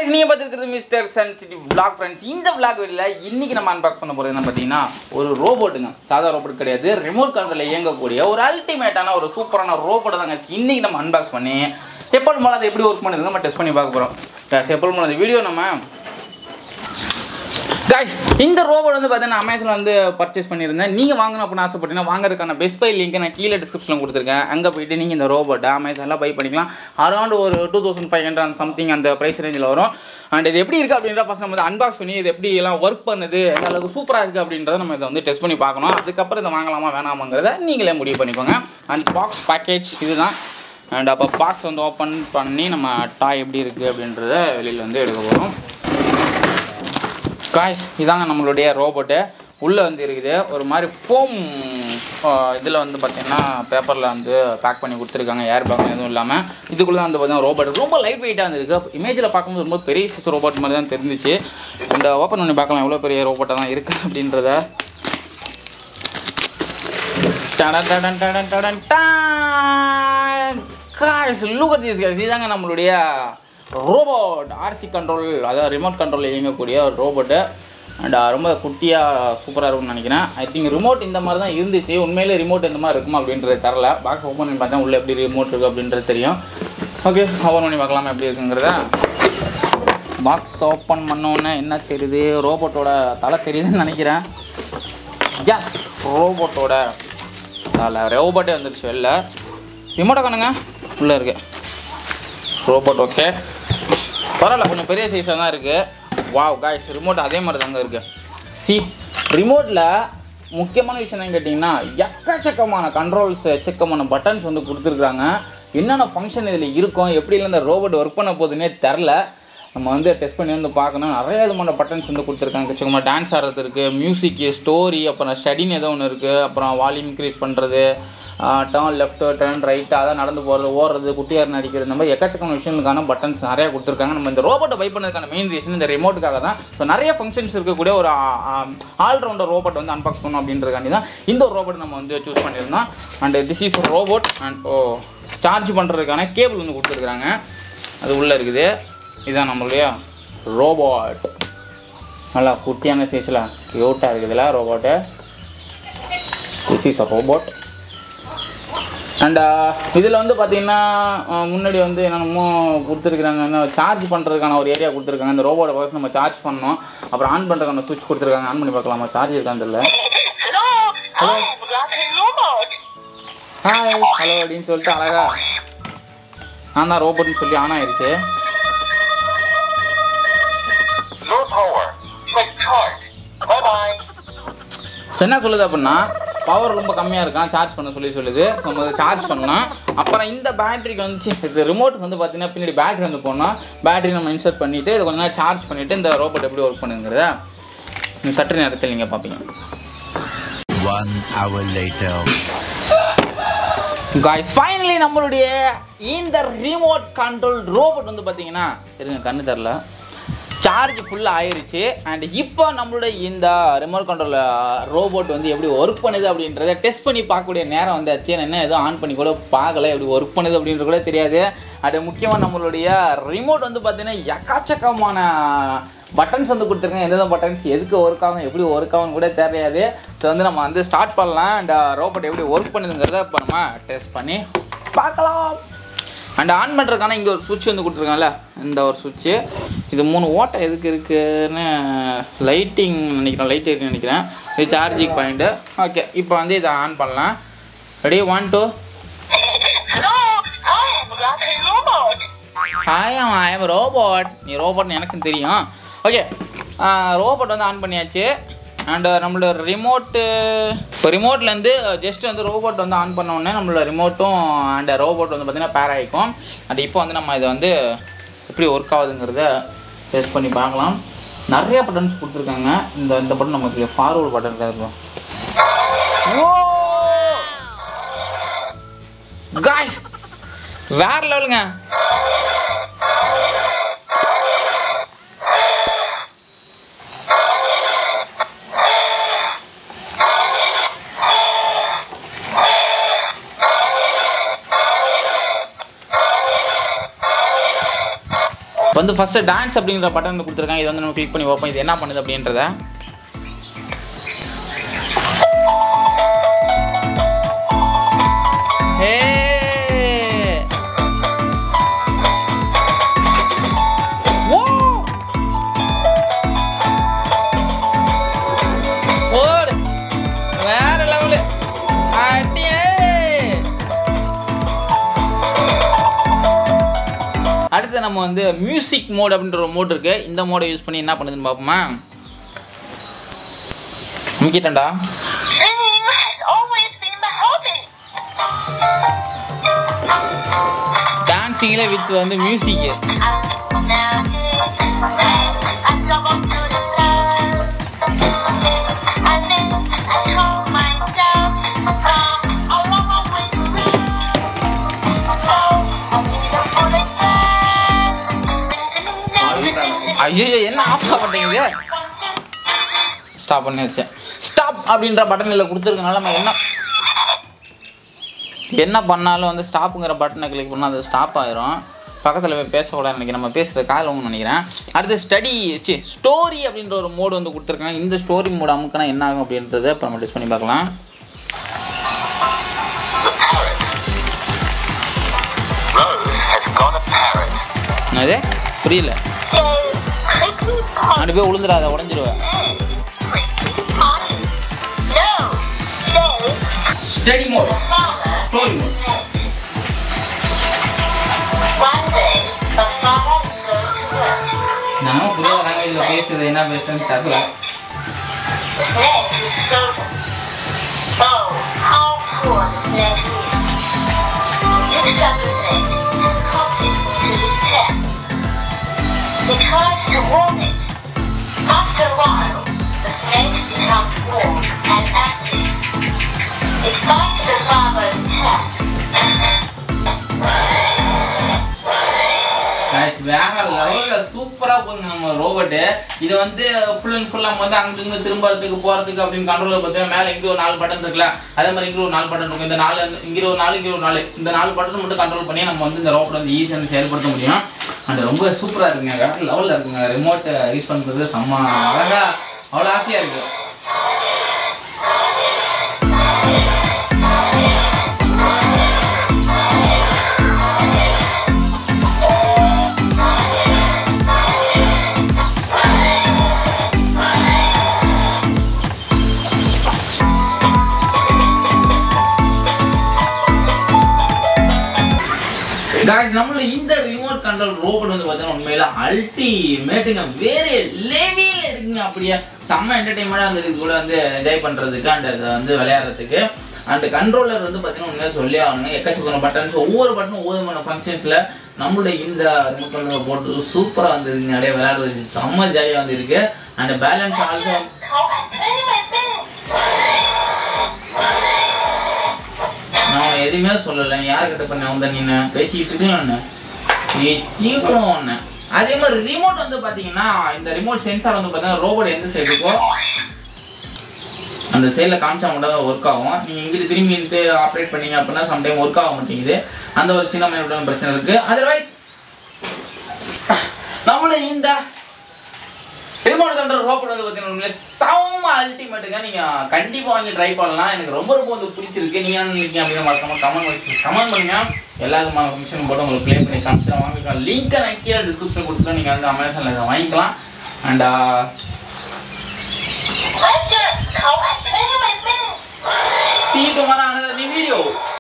Guys நீங்க பார்த்துருக்கிறது mister sensitive vlog friends இந்த vlog வீடியோல இன்னைக்கு நம்ம அன்பாக்ஸ் பண்ண போறது என்ன பார்த்தீங்கன்னா ஒரு ரோபோட்டுங்க சாதா ரோபோட் கிடையாது ரிமோட் கண்ட்ரோலில் இயங்கக்கூடிய ஒரு அல்டிமேட்டான ஒரு சூப்பரான ரோபோட் தாங்க இன்னைக்கு நம்ம அன்பாக்ஸ் பண்ணி எப்பல் மூலம் அதை எப்படி ஒர்க் பண்ணுறது நம்ம டெஸ்ட் பண்ணி பார்க்க போகிறோம் எப்பல் மூலம் அந்த வீடியோ நம்ம guys இந்த ரோபோட் வந்து பார்த்தீங்கன்னா அமேசான் வந்து பர்ச்சேஸ் பண்ணியிருந்தேன் நீங்கள் வாங்கணும் அப்படின்னு ஆசைப்பட்டீங்கன்னா வாங்குறதுக்கான பெஸ்ட் பை லிங்க் நான் கீழே டிஸ்கிரிப்ஷனில் கொடுத்துருக்கேன் அங்கே போயிட்டு நீங்கள் இந்த ரோபோட்டை அமேசானில் பை பண்ணிக்கலாம் அரௌண்ட் ஒரு two thousand five hundred something அந்த ப்ரைஸ் ரேஞ்சில் வரும் அண்ட் இது எப்படி இருக்குது அப்படின்ற ஃபஸ்ட் நம்ம வந்து அன்பாக்ஸ் பண்ணி இது எப்படி எல்லாம் ஒர்க் பண்ணுது எந்த அளவுக்கு சூப்பராக இருக்குது அப்படின்றத நம்ம இதை வந்து டெஸ்ட் பண்ணி பார்க்கணும் அதுக்கப்புறம் இதை வாங்கலாமா வேணாமாங்கிறத நீங்களே முடிவு பண்ணிக்கோங்க அண்ட் பாக்ஸ் பேக்கேஜ் இதுதான் அண்ட் அப்போ பாக்ஸ் வந்து ஓப்பன் பண்ணி நம்ம டாய் எப்படி இருக்குது அப்படின்றத வெளியில் வந்து எடுக்க போகிறோம் காய்ஸ் இதாங்க நம்மளுடைய ரோபோட்டு உள்ளே வந்து இருக்குது ஒரு மாதிரி ஃபோம் இதில் வந்து பார்த்தீங்கன்னா பேப்பரில் வந்து பேக் பண்ணி கொடுத்துருக்காங்க ஏர் பேக் எதுவும் இல்லாமல் இதுக்குள்ளே தான் வந்து பார்த்தீங்கன்னா ரோபோட் ரொம்ப லைட் வெயிட்டாக இருந்திருக்கு இமேஜில் பார்க்கும்போது ரொம்ப பெரிய சைஸ் ரோபோட் மாதிரி தான் தெரிஞ்சிச்சு இந்த ஓப்பன் பண்ணி பார்க்கலாம் எவ்வளோ பெரிய ரோபோட்டாக தான் இருக்குது அப்படின்றத டடன் டடன் டடன் டடன் டான் guys look at this guys இதாங்க நம்மளுடைய ரோபோட் ஆர்சி கண்ட்ரோல் அதாவது ரிமோட் கண்ட்ரோல் இயங்கக்கூடிய ஒரு ரோபோட்டு அண்ட் ரொம்ப குட்டியாக சூப்பராக இருக்கும்னு நினைக்கிறேன் ஐ திங்க் ரிமோட் இந்த மாதிரி தான் இருந்துச்சு உண்மையிலே ரிமோட் இந்த மாதிரி இருக்குமா அப்படின்றது தரல பாக்ஸ் ஓப்பன் பண்ணி பார்த்தா உள்ளே எப்படி ரிமோட் இருக்குது அப்படின்றது தெரியும் ஓகே ஓப்பன் பண்ணி பார்க்கலாமா எப்படி இருக்குங்கிறத பாக்ஸ் ஓப்பன் பண்ணோன்னே என்ன தெரியுது ரோபோட்டோட தலை தெரியுதுன்னு நினைக்கிறேன் எஸ் ரோபோட்டோட தலை ரோபோட்டே வந்துருச்சு வெளில ரிமோட்டை காணுங்க உள்ளே இருக்கு ரோபோட் ஓகே பரவாயில்ல கொஞ்சம் பெரிய சைஸாக தான் இருக்குது வாவ் காய்ஸ் ரிமோட் அதே மாதிரி தாங்க இருக்குது சி ரிமோட்டில் முக்கியமான விஷயம் என்னன்னு கேட்டிங்கன்னா எக்கச்சக்கமான கண்ட்ரோல்ஸ் எச்சக்கமான பட்டன்ஸ் வந்து கொடுத்துருக்குறாங்க என்னென்ன ஃபங்க்ஷன் இதில் இருக்கும் எப்படிலாம் இந்த ரோபோட் ஒர்க் பண்ண போகுதுன்னே தெரில நம்ம வந்து டெஸ்ட் பண்ணி வந்து பார்க்கணும் நிறைய விதமான பட்டன்ஸ் வந்து கொடுத்துருக்காங்க எக்கச்சக்கமாக டான்ஸ் ஆடுறது இருக்குது மியூசிக்கு ஸ்டோரி அப்புறம் ஸ்டடின்னு ஏதோ ஒன்று இருக்குது அப்புறம் வால்யூம் இன்க்ரீஸ் பண்ணுறது டேர்ன் லெஃப்ட் டேர்ன் ரைட்டு அதான் நடந்து போகிறது ஓடுறது குட்டியார் நடிக்கிறது இந்த மாதிரி எக்கச்சக்கமான விஷயங்களுக்கான பட்டன்ஸ் நிறைய கொடுத்துருக்காங்க நம்ம இந்த ரோபோட்டை பை பண்ணதுக்கான மெயின் ரீசன் இந்த ரிமோட்டுக்காக தான் ஸோ நிறைய ஃபங்க்ஷன்ஸ் இருக்கக்கூடிய ஒரு ஆல்ரவுண்டர் ரோபோட் வந்து அன்பாக்ஸ் பண்ணணும் அப்படின்றதுக்காண்டி தான் இந்த ஒரு ரோபோட் நம்ம வந்து சூஸ் பண்ணியிருந்தோம் and this is robot and oh charge பண்ணுறதுக்கான கேபிள் வந்து கொடுத்துருக்குறாங்க அது உள்ளே இருக்குது இதுதான் நம்மளுடைய ரோபோட் நல்லா குட்டியான சைஸில் க்யூட்டாக இருக்குதுல்ல robot this is a robot and இதில் வந்து பார்த்தீங்கன்னா அஹ், முன்னாடி வந்து என்னென்னமோ கொடுத்துருக்குறாங்க சார்ஜ் பண்ணுறதுக்கான ஒரு ஏரியா கொடுத்துருக்காங்க இந்த ரோபோட்டை ஃபர்ஸ்ட் நம்ம சார்ஜ் பண்ணோம் அப்புறம் ஆன் பண்ணுறதுக்கான சுவிட்ச் கொடுத்துருக்காங்க ஆன் பண்ணி பார்க்கலாமா சார்ஜ் இருக்கான்னு தெரியல Hello. Oh, like a robot. Hi hello அப்படின்னு சொல்லிட்டு அழகா நான் தான் ரோபோட்னு சொல்லி ஆன் ஆயிடுச்சு No power. Like charge. Bye bye. So என்ன சொல்லுது அப்படின்னா பவர் ரொம்ப கம்மியாக இருக்கான் சார்ஜ் பண்ண சொல்லி சொல்லுது ஸோ நம்ம சார்ஜ் பண்ணோம் அப்புறம் இந்த பேட்டரிக்கு வந்து இது ரிமோட்டுக்கு வந்து பார்த்தீங்கன்னா பின்னாடி பேட்டரி வந்து போனோம் பேட்டரி நம்ம இன்சர்ட் பண்ணிவிட்டு இதை கொஞ்ச நேரம் சார்ஜ் பண்ணிவிட்டு இந்த ரோபோட் எப்படி ஒர்க் பண்ணுங்கிறத இந்த சற்று நேரத்தில் நீங்கள் பார்ப்பீங்க One hour later. Guys finally நம்மளுடைய இந்த ரிமோட் கண்ட்ரோல் ரோபோட் வந்து பார்த்தீங்கன்னா இருங்க கண்ணு தெரில சார்ஜ் ஃபுல்லாக ஆயிருச்சு அண்ட் இப்போ நம்மளுடைய இந்த ரிமோட் கண்ட்ரோல் ரோபோட் வந்து எப்படி ஒர்க் பண்ணுது அப்படின்றத டெஸ்ட் பண்ணி பார்க்கக்கூடிய நேரம் வந்தாச்சு நான் என்ன எதுவும் ஆன் பண்ணி கூட பார்க்கல எப்படி ஒர்க் பண்ணுது அப்படின்றது கூட தெரியாது அது முக்கியமாக நம்மளுடைய ரிமோட் வந்து பார்த்தீங்கன்னா எக்காச்சக்கமான பட்டன்ஸ் வந்து கொடுத்துருக்கேன் எந்தெந்த பட்டன்ஸ் எதுக்கு ஒர்க் ஆகும் எப்படி ஒர்க் ஆகும் கூட தெரியாது ஸோ வந்து நம்ம வந்து ஸ்டார்ட் பண்ணலாம் அண்ட் ரோபோட் எப்படி ஒர்க் பண்ணுதுங்கிறத இப்போ நம்ம டெஸ்ட் பண்ணி பார்க்கலாம் அண்ட் ஆன் பண்ணுறதுக்கான இங்கே ஒரு சுவிட்ச் வந்து கொடுத்துருக்காங்கல்ல இந்த ஒரு சுவிட்சு இது மூணு ஓட்டை எதுக்கு இருக்குன்னு லைட்டிங் நினைக்கிறேன் லைட் இருக்குன்னு நினைக்கிறேன் இது சார்ஜிங் பாயிண்ட்டு ஓகே இப்போ வந்து இதை ஆன் பண்ணலாம் ready one two Hello. I'm like a robot. Hi I am robot நீ ரோபோட்னு எனக்கும் தெரியும் ஓகே ரோபோட் வந்து ஆன் பண்ணியாச்சு அண்ட் நம்மளோட ரிமோட்டு இப்போ ரிமோட்லேருந்து ஜஸ்ட் வந்து ரோபோட் வந்து ஆன் பண்ண உடனே நம்மளோட ரிமோட்டும் அண்ட் ரோபோட் வந்து பார்த்திங்கன்னா பேர் ஆகிக்கும் அண்ட் இப்போ வந்து நம்ம இதை வந்து எப்படி ஒர்க் ஆகுதுங்கிறத டெஸ்ட் பண்ணி பார்க்கலாம் நிறைய பட்டன்ஸ் கொடுத்துருக்காங்க இந்த இந்த பட்டன் நமக்கு ஃபார்வர்டு பட்டன் இருக்கும் ஓ காய்ஸ் வேற லெவலுங்க வந்து ஃபஸ்ட்டு டான்ஸ் அப்படிங்கிற பட்டன் கொடுத்துருக்காங்க இது வந்து நம்ம கிளிக் பண்ணி பார்ப்போம் இது என்ன பண்ணுது அப்படின்றத Hey! Whoa! ஓடு வேற லெவலு அடியே அடுத்து நம்ம வந்து மியூசிக் மோட் அப்படின்ற ஒரு மோட் இருக்கு இந்த மோடை யூஸ் பண்ணி என்ன பண்ணுதுன்னு பார்ப்போமா முக்கிட்டண்டா Singing has always been my hobby. டான்ஸிங்கில் வித் வந்து music I love up to the sun. And then I call myself a song. I love up with me. So I need a full ஐயோ என்ன of பண்ணிங்க stop பண்ணி வச்சேன் stop அப்படின்ற button இதில் கொடுத்துருக்கனால நம்ம என்ன என்ன பண்ணாலும் வந்து ஸ்டாப்புங்கிற பட்டனை கிளிக் பண்ணால் அது ஸ்டாப் ஆயிரும் பக்கத்தில் போய் பேசக்கூடாது நினைக்கிறேன் நம்ம பேசுகிற கால் ஒன்று நினைக்கிறேன் அடுத்து ஸ்டடி சி ஸ்டோரி அப்படின்ற ஒரு மோடு வந்து கொடுத்துருக்காங்க இந்த ஸ்டோரி மோடு அமுக்கினா என்ன ஆகும் அப்படின்றத இப்போ நம்ம டிஸ் பண்ணி பார்க்கலாம் The parrot. Rose has got a parrot. என்னது புரியல So quickly pop. அப்படி போய் விழுந்துடாத உடஞ்சிருவேன் No. Say study mode father. Story mode One day, the father goes to work. நானும் புரிய லாங்குவேஜில் பேசுறது என்ன பேசுறேன்னு தெரியல Next is Soda. Oh, how poor the snake is. This other snake has copied to his chest. He tries to warm it. After a while, the snake becomes warm and active. It bites the father's chest. Guys, வேற லெவலில் சூப்பராக போகுது நம்ம robot இது வந்து full and full நம்ம வந்து அங்கிட்டு இங்கே திரும்பறதுக்கு போகிறதுக்கு அப்படின்னு கண்ட்ரோலில் பார்த்தீங்கன்னா மேலே இங்கே ஒரு நாலு பட்டன் இருக்குல்ல அதே மாதிரி இங்கே ஒரு நாலு பட்டன் இருக்கும் இந்த நாலு இங்கே ஒரு நாலு இங்கே ஒரு நாலு இந்த நாலு பட்டன் மட்டும் கண்ட்ரோல் பண்ணி நம்ம வந்து இந்த ரோபோட் வந்து ஈஸியாக வந்து செயல்படுத்த முடியும் அண்ட் ரொம்ப சூப்பராக இருக்குங்க வேற லெவலில் இருக்குங்க ரிமோட்டை யூஸ் பண்ணுறது செம்ம அழகாக அவ்வளோ ஆசையாக இருக்குது guys நம்மளோட இந்த ரிமோட் கண்ட்ரோல் ரோபோட் வந்து பார்த்தீங்கன்னா உண்மையில அல்டிமேட்டுங்க வேற லெவலில் இருக்குங்க அப்படியே செம்ம என்டர்டைன்மெண்ட்டாக வந்து இது கூட வந்து என்ஜாய் பண்ணுறதுக்கு அண்ட் அதை வந்து விளையாடுறதுக்கு அண்ட் கண்ட்ரோலர் வந்து பார்த்தீங்கன்னா உண்மையாக சொல்லி ஆகணுங்க எக்கச்சக்கான பட்டன்ஸ் ஒவ்வொரு பட்டனும் ஒவ்வொரு விதமான ஃபங்க்ஷன்ஸில் நம்மளுடைய இந்த ரிமோட் கண்ட்ரோல் போட்டு சூப்பராக வந்து நிறைய விளையாடுறதுக்கு செம்ம ஜாலியாக வந்து இருக்கு and balance also Come and play with me. நான் எதுவுமே சொல்லலை யார்கிட்ட பண்ண வந்த நீ பேசிக்கிட்டு இருக்கேன் சீக்கிரம் ஒன்று அதே மாதிரி ரிமோட் வந்து பார்த்தீங்கன்னா இந்த ரிமோட் சென்சார் வந்து பார்த்தீங்கன்னா ரோபோட் எந்த சைடு இருக்கோ அந்த சைடில் காமிச்சா மட்டும் தான் ஒர்க் ஆகும் நீங்கள் இங்கிட்டு திரும்பி இருந்து ஆப்ரேட் பண்ணீங்க அப்படின்னா சம்டைம் ஒர்க் ஆக மாட்டேங்குது அந்த ஒரு சின்ன மாதிரி பிரச்சனை இருக்குது அதர்வைஸ் நம்மளோட இந்த ரிமோட் கண்ட்ரோல் ரோபோட் வந்து பார்த்தீங்கன்னா உண்மையிலே செம்ம அல்டிமேட்டுங்க நீங்கள் கண்டிப்பாக வாங்கி ட்ரை பண்ணலாம் எனக்கு ரொம்ப ரொம்ப வந்து பிடிச்சிருக்கு நீங்கள் என்ன நினைக்கிறீங்க அப்படின்னு மறக்காம கமெண்ட் கமெண்ட் பண்ணுங்க எல்லா விதமான ஃபங்க்ஷன் போட்டு உங்களுக்கு ப்ளே பண்ணி காமிச்சு வாங்கிக்கலாம் லிங்க்கை நான் கீழே டிஸ்கிரிப்ஷன் கொடுத்துட்டு நீங்கள் வந்து அமேசானில் இதை வாங்கிக்கலாம் and Let's just come and play with me. see you tomorrow another new video